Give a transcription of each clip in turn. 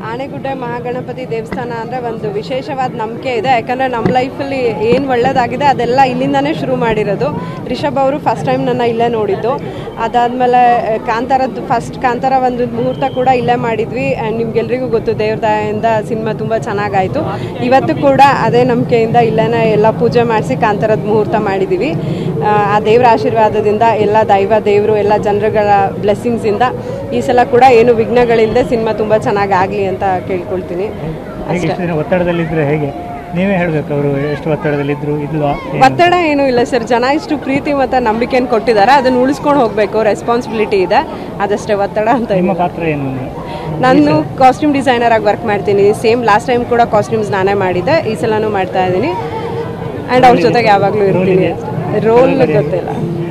ಆನೆಗುಡ್ಡ ಮಹಾಗಣಪತಿ ದೇವಸ್ಥಾನ ಅಂದರೆ ಒಂದು ವಿಶೇಷವಾದ ನಂಬಿಕೆ ಇದೆ ಯಾಕಂದರೆ ನಮ್ಮ ಲೈಫಲ್ಲಿ ಏನು ಒಳ್ಳೇದಾಗಿದೆ ಅದೆಲ್ಲ ಇಲ್ಲಿಂದನೇ ಶುರು ಮಾಡಿರೋದು ರಿಷಬ್ ಅವರು ಫಸ್ಟ್ ಟೈಮ್ ನನ್ನ ಇಲ್ಲೇ ನೋಡಿದ್ದು ಅದಾದಮೇಲೆ ಕಾಂತಾರದ್ದು ಫಸ್ಟ್ ಕಾಂತಾರ ಒಂದು ಮುಹೂರ್ತ ಕೂಡ ಇಲ್ಲೇ ಮಾಡಿದ್ವಿ ಆ್ಯಂಡ್ ನಿಮ್ಗೆಲ್ರಿಗೂ ಗೊತ್ತು ದೇವ್ರ ದಯೆಯಿಂದ ಸಿನಿಮಾ ತುಂಬ ಚೆನ್ನಾಗಾಯಿತು ಇವತ್ತು ಕೂಡ ಅದೇ ನಂಬಿಕೆಯಿಂದ ಇಲ್ಲೇ ಎಲ್ಲ ಪೂಜೆ ಮಾಡಿಸಿ ಕಾಂತಾರದ ಮುಹೂರ್ತ ಮಾಡಿದ್ದೀವಿ ಆ, ಆ ದೇವರ ಆಶೀರ್ವಾದದಿಂದ ಎಲ್ಲ ದೈವ ದೇವರು ಎಲ್ಲ ಜನರುಗಳ ಬ್ಲೆಸ್ಸಿಂಗ್ಸಿಂದ ಈ ಸಲ ಕೂಡ ಏನು ವಿಘ್ನಗಳಿಲ್ಲದೆ ಸಿನಿಮಾ ತುಂಬ ಚೆನ್ನಾಗಿ ಆಗಲಿ ಅಂತ ಕೇಳ್ಕೊಳ್ತೀನಿ ಹೇಗೆ ಇಷ್ಟು ದಿನ ಒತ್ತಡದಲ್ಲಿದ್ದರೆ ಹೇಗೆ ನೀವೇ ಹೇಳಬೇಕು ಅವರು ಎಷ್ಟು ಒತ್ತಡದಲ್ಲಿದ್ದರು ಇಲ್ವಾ ಏನು? ಒತ್ತಡ ಏನೂ ಇಲ್ಲ ಸರ್ ಜನ ಇಷ್ಟು ಪ್ರೀತಿ ಮತ್ತು ನಂಬಿಕೆಯನ್ನು ಕೊಟ್ಟಿದ್ದಾರೆ ಅದನ್ನು ಉಳಿಸ್ಕೊಂಡು ಹೋಗಬೇಕು ರೆಸ್ಪಾನ್ಸಿಬಿಲಿಟಿ ಇದೆ ಅದಷ್ಟೇ ಒತ್ತಡ ಅಂತ ನಿಮ್ಮ ಇಲ್ಲ ಪಾತ್ರ ಏನು ನಾನು ಕಾಸ್ಟ್ಯೂಮ್ ಡಿಸೈನರ್ ಆಗಿ ವರ್ಕ್ ಮಾಡ್ತೀನಿ ಸೇಮ್ ಲಾಸ್ಟ್ ಟೈಮ್ ಕೂಡ ಕಾಸ್ಟ್ಯೂಮ್ಸ್ ನಾನೇ ಮಾಡಿದ್ದೆ ಈ ಸಲನೂ ಮಾಡ್ತಾ ಇದ್ದೀನಿ ಆ್ಯಂಡ್ ಅವ್ರ ಜೊತೆಗೆ ಯಾವಾಗಲೂ ಇರ್ತೀನಿ ರೋಲ್ ಗೊತ್ತಿಲ್ಲ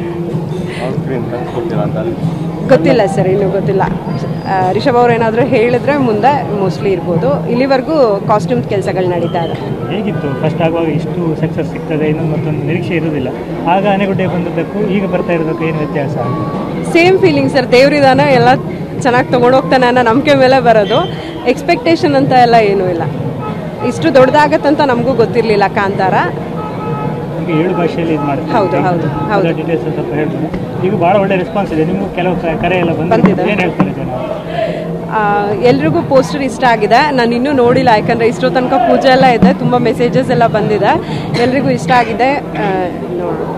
ಗೊತ್ತಿಲ್ಲ ಸರ್ ಇನ್ನೂ ಗೊತ್ತಿಲ್ಲ ಆ, ರಿಷಬ್ ಅವ್ರು ಏನಾದರೂ ಹೇಳಿದ್ರೆ ಮುಂದೆ ಮೋಸ್ಟ್ಲಿ ಇರ್ಬೋದು ಇಲ್ಲಿವರೆಗೂ ಕಾಸ್ಟ್ಯೂಮ್ ಕೆಲಸಗಳು ನಡೀತಾ ಇದೆ ಹೇಗಿತ್ತು ಫಸ್ಟ್ ಆಗುವಾಗ ಇಷ್ಟು ಸಕ್ಸಸ್ ಸಿಗ್ತದೆ ಇನ್ನೊಂದು ಮತ್ತೊಂದು ನಿರೀಕ್ಷೆ ಇರುವುದಿಲ್ಲ ಆಗ ಆನೆಗುಡ್ಡೆ ಬಂದದ್ದಕ್ಕೂ ಈಗ ಬರ್ತಾ ಇರೋದಕ್ಕೂ ಏನು ವ್ಯತ್ಯಾಸ ಸೇಮ್ ಫೀಲಿಂಗ್ ಸರ್ ದೇವ್ರಿದಾನೆ ಎಲ್ಲ ಚೆನ್ನಾಗಿ ತೊಗೊಂಡೋಗ್ತಾನೆ ಅನ್ನೋ ನಂಬಿಕೆ ಮೇಲೆ ಬರೋದು ಎಕ್ಸ್ಪೆಕ್ಟೇಷನ್ ಅಂತ ಎಲ್ಲ ಏನೂ ಇಲ್ಲ ಇಷ್ಟು ದೊಡ್ಡದಾಗತ್ತಂತ ನಮಗೂ ಗೊತ್ತಿರಲಿಲ್ಲ ಕಾಂತಾರ ಈಗ ಏಳು ಭಾಷೆಯಲ್ಲಿ ಇದು ಮಾಡ್ತೀವಿ ಹೌದು, ಹೌದು, ಹೌದು. ಡೀಟೇಲ್ಸ್ ಸ್ವಲ್ಪ ಹೇಳ್ಬೋದು ಈಗ ಭಾಳ ಒಳ್ಳೆ ರೆಸ್ಪಾನ್ಸ್ ಇದೆ ನಿಮಗೂ ಕೆಲವು ಕ- ಕರೆ ಎಲ್ಲ ಬಂದಿದೆ ಬಂದಿದೆ. ಏನು ಹೇಳ್ತಾರೆ ಜನ ಆ, ಎಲ್ರಿಗೂ ಪೋಸ್ಟರ್ ಇಷ್ಟ ಆಗಿದೆ ನಾನು ಇನ್ನೂ ನೋಡಿಲ್ಲ ಯಾಕಂದರೆ ಇಷ್ಟೋ ತನಕ ಪೂಜೆ ಎಲ್ಲ ಇದೆ ತುಂಬ ಮೆಸೇಜಸ್ ಎಲ್ಲ ಬಂದಿದೆ ಎಲ್ರಿಗೂ ಇಷ್ಟ ಆಗಿದೆ ಆ, ನೋಡೋಣ